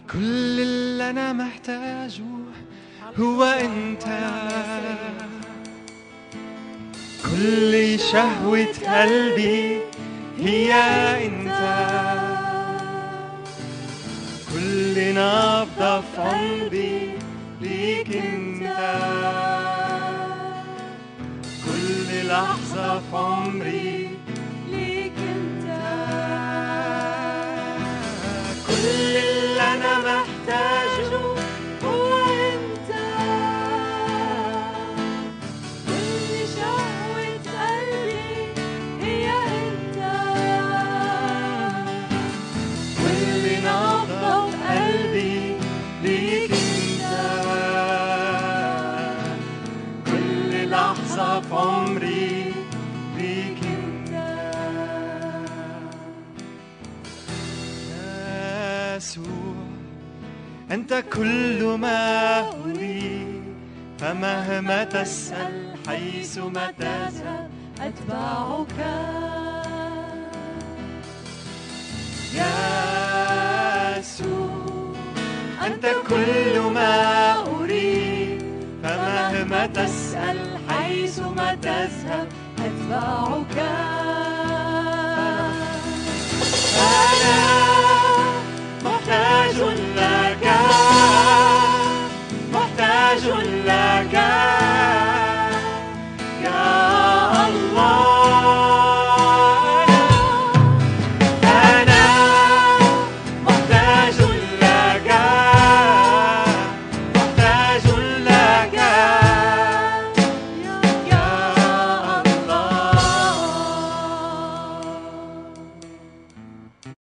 كل اللي أنا محتاجه هو أنت كل شهوة قلبي هي أنت كل نبضة في عمري ليك أنت كل لحظة في عمري ليك انت كل اللي أنا محتاجه هو انت كل شهوة قلبي هي انت كل نبضة في قلبي ليك انت كل لحظة في عمري ليك انت يسوع أنت كل ما أريد فمهما تسأل حيث ما تذهب أتبعك يسوع أنت كل ما أريد فمهما تسأل حيث ما تذهب أتبعك